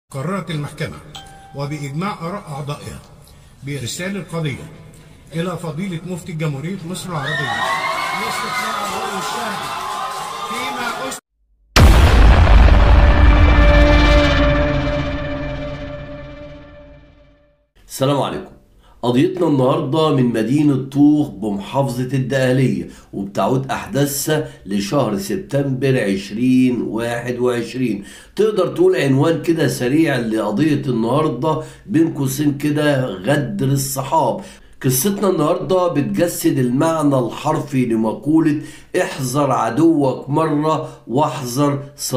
قررت المحكمة وبإجماع آراء أعضائها بإرسال القضية إلى فضيلة مفتي جمهورية مصر العربية لاستطلاع الرأي الشهري فيما أس السلام عليكم قضيتنا النهاردة من مدينة طوخ بمحافظة الدقهلية وبتعود أحداثها لشهر سبتمبر 2021 تقدر تقول عنوان كده سريع لقضية النهاردة بين قوسين كده غدر الصحاب قصتنا النهارده بتجسد المعنى الحرفي لمقولة احذر عدوك مرة واحذر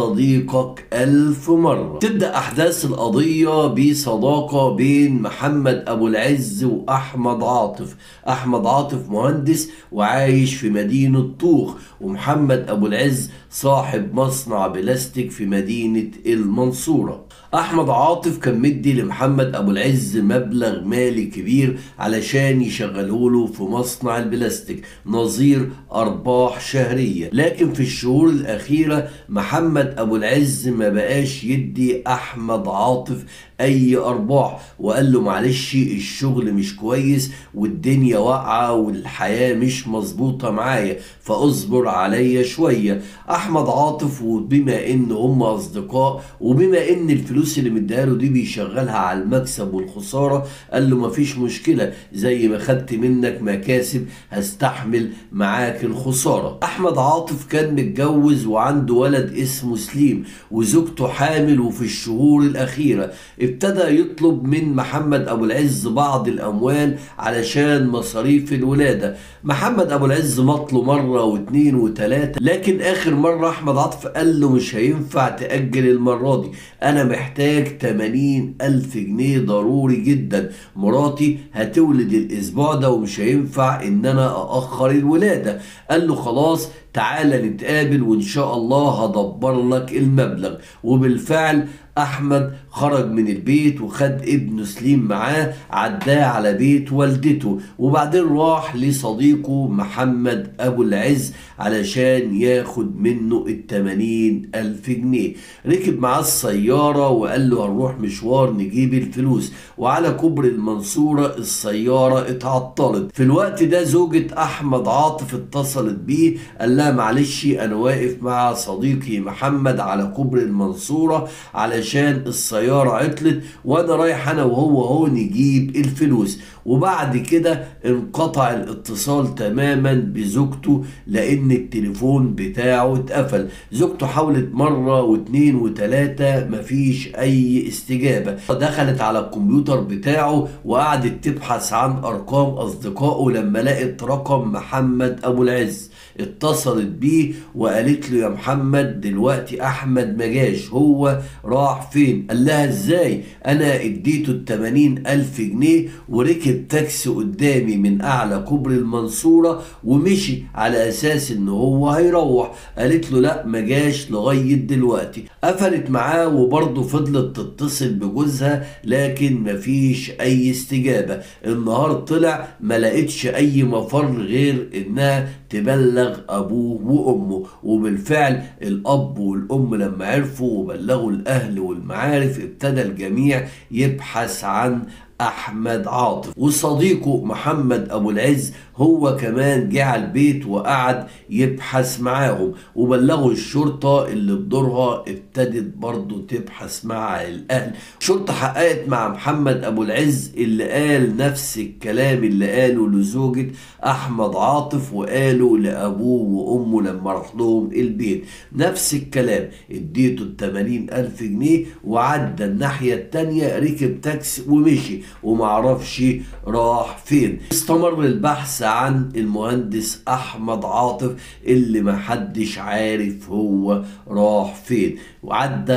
صديقك ألف مرة تبدأ أحداث القضية بصداقة بين محمد أبو العز وأحمد عاطف أحمد عاطف مهندس وعايش في مدينة طوخ ومحمد أبو العز صاحب مصنع بلاستيك في مدينة المنصورة احمد عاطف كان مدي لمحمد ابو العز مبلغ مالي كبير علشان يشغله له في مصنع البلاستيك نظير ارباح شهريه لكن في الشهور الاخيره محمد ابو العز ما بقاش يدي احمد عاطف اي ارباح وقال له معلش الشغل مش كويس والدنيا واقعه والحياه مش مظبوطه معايا فاصبر عليا شويه احمد عاطف وبما ان هم اصدقاء وبما ان الفلوس اللي مديها له دي بيشغلها على المكسب والخساره قال له مفيش مشكله زي ما خدت منك مكاسب هستحمل معاك الخساره احمد عاطف كان متجوز وعنده ولد اسمه سليم وزوجته حامل وفي الشهور الاخيره ابتدى يطلب من محمد ابو العز بعض الاموال علشان مصاريف الولاده محمد ابو العز مطله مره واثنين وثلاثه لكن اخر مره احمد عاطف قال له مش هينفع تاجل المره دي انا محتاج 80 الف جنيه ضروري جدا مراتي هتولد الاسبوع ده ومش هينفع ان انا ااخر الولاده قال له خلاص تعالى نتقابل وان شاء الله هدبر لك المبلغ وبالفعل احمد خرج من البيت وخد ابنه سليم معاه عداه على بيت والدته وبعدين راح لصديقه محمد ابو العز علشان ياخد منه التمانين الف جنيه ركب معاه السيارة وقال له هنروح مشوار نجيب الفلوس وعلى كوبري المنصورة السيارة اتعطلت في الوقت ده زوجة احمد عاطف اتصلت بيه قال لها معلش انا واقف مع صديقي محمد على كوبري المنصورة على علشان السيارة عطلت وانا رايح انا وهو اهو نجيب الفلوس وبعد كده انقطع الاتصال تماما بزوجته لان التليفون بتاعه اتقفل زوجته حاولت مرة واتنين وتلاتة مفيش اي استجابة دخلت على الكمبيوتر بتاعه وقعدت تبحث عن ارقام اصدقائه لما لقت رقم محمد ابو العز اتصلت بيه وقالت له يا محمد دلوقتي احمد مجاش هو راح فين قال لها ازاي انا اديته التمانين الف جنيه وركب تاكسي قدامي من اعلى كوبري المنصورة ومشي على اساس ان هو هيروح قالت له لا مجاش لغاية دلوقتي قفلت معاه وبرضه فضلت تتصل بجوزها لكن مفيش اي استجابة النهار طلع ما لقيتش اي مفر غير انها تبلغ ابوه وامه وبالفعل الاب والام لما عرفوا وبلغوا الاهل والمعارف ابتدى الجميع يبحث عن احمد عاطف وصديقه محمد ابو العز هو كمان جه على البيت وقعد يبحث معاهم وبلغوا الشرطه اللي بدورها ابتدت برضه تبحث مع الاهل الشرطه حققت مع محمد ابو العز اللي قال نفس الكلام اللي قاله لزوجة احمد عاطف وقاله لابوه وامه لما راح لهم البيت نفس الكلام اديته التمانين الف جنيه وعدى الناحية التانية ركب تاكسي ومشي ومعرفش راح فين استمر البحث عن المهندس احمد عاطف اللي محدش عارف هو راح فين وعدى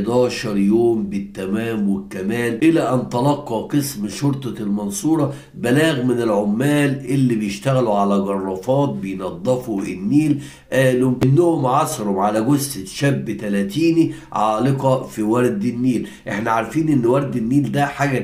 11 يوم بالتمام والكمال الى ان تلقى قسم شرطة المنصورة بلاغ من العمال اللي بيشتغلوا على جرافات بينظفوا النيل قالوا انهم عثروا على جثة شاب تلاتيني عالقة في ورد النيل احنا عارفين ان ورد النيل ده حاجة كده بتطلع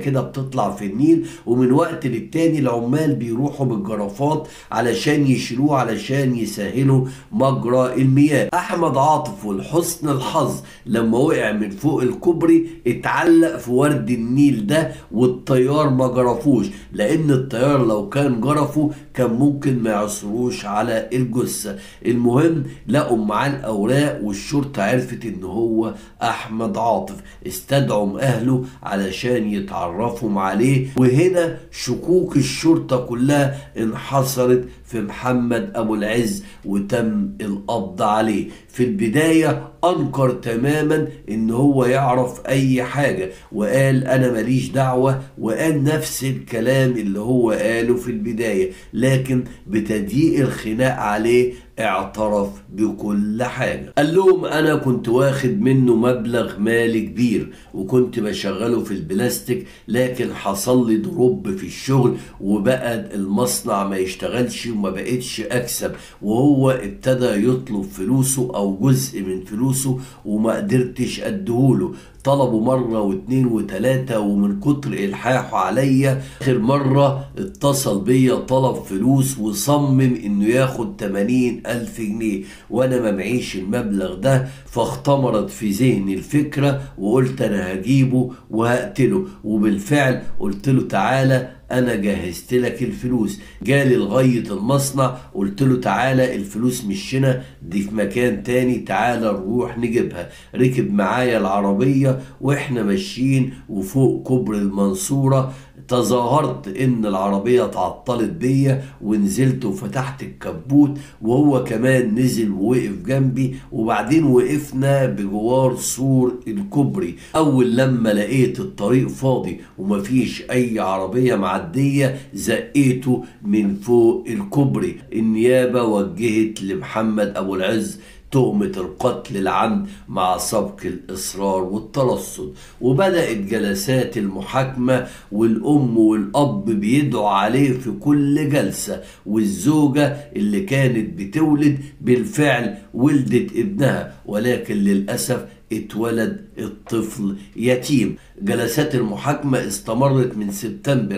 تطلع في النيل ومن وقت للتاني العمال بيروحوا بالجرافات علشان يشيلوه علشان يسهلوا مجرى المياه احمد عاطف ولحسن الحظ لما وقع من فوق الكوبري اتعلق في ورد النيل ده والطيار ما جرفوش لان الطيار لو كان جرفه كان ممكن ما يعصروش على الجثة المهم لقوا معاه الاوراق والشرطة عرفت ان هو احمد عاطف استدعوا اهله علشان يتعرفوا عليه وهنا شكوك الشرطة كلها انحصرت في محمد ابو العز وتم القبض عليه في البداية انكر تماما ان هو يعرف اي حاجة وقال انا ماليش دعوة وقال نفس الكلام اللي هو قاله في البداية لكن بتضييق الخناق عليه اعترف بكل حاجة قال لهم انا كنت واخد منه مبلغ مالي كبير وكنت بشغله في البلاستيك لكن حصل لي دروب في الشغل وبقى المصنع ما يشتغلش وما بقتش اكسب وهو ابتدى يطلب فلوسه او جزء من فلوسه وما قدرتش اديهوله طلبوا مرة واتنين وتلاتة ومن كتر إلحاحه عليا آخر مرة اتصل بيا طلب فلوس وصمم إنه ياخد تمانين ألف جنيه وأنا ما معيش المبلغ ده فاختمرت في ذهني الفكرة وقلت أنا هجيبه وهقتله وبالفعل قلت له تعالى انا جهزت لك الفلوس جالي لغايه المصنع قلت له تعالى الفلوس مش هنا دي في مكان تاني تعالى نروح نجيبها ركب معايا العربيه واحنا ماشيين وفوق كوبري المنصوره تظاهرت ان العربية اتعطلت بيا ونزلت وفتحت الكبوت وهو كمان نزل ووقف جنبي وبعدين وقفنا بجوار سور الكوبري اول لما لقيت الطريق فاضي ومفيش اي عربية معدية زقيته من فوق الكوبري النيابة وجهت لمحمد ابو العز تهمة القتل العمد مع سبق الإصرار والترصد وبدأت جلسات المحاكمة والأم والأب بيدعوا عليه في كل جلسة والزوجة اللي كانت بتولد بالفعل ولدت ابنها ولكن للأسف اتولد الطفل يتيم جلسات المحاكمة استمرت من سبتمبر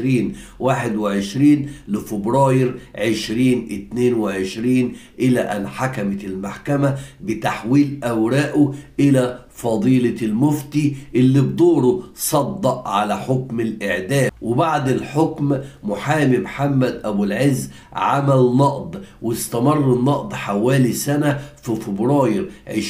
2021 لفبراير 2022 إلى أن حكمت المحكمة بتحويل أوراقه إلى فضيلة المفتي اللي بدوره صدق على حكم الإعدام وبعد الحكم محامي محمد أبو العز عمل نقض واستمر النقض حوالي سنة في فبراير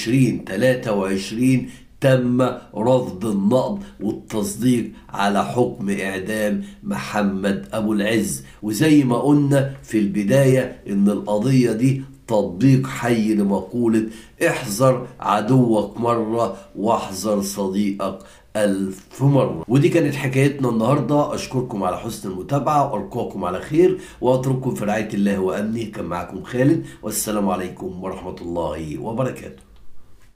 2023 تم رفض النقض والتصديق على حكم إعدام محمد أبو العز وزي ما قلنا في البداية إن القضية دي تطبيق حي لمقولة احذر عدوك مرة واحذر صديقك ألف مرة ودي كانت حكايتنا النهاردة أشكركم على حسن المتابعة وألقاكم على خير وأترككم في رعاية الله وأمنه كان معكم خالد والسلام عليكم ورحمة الله وبركاته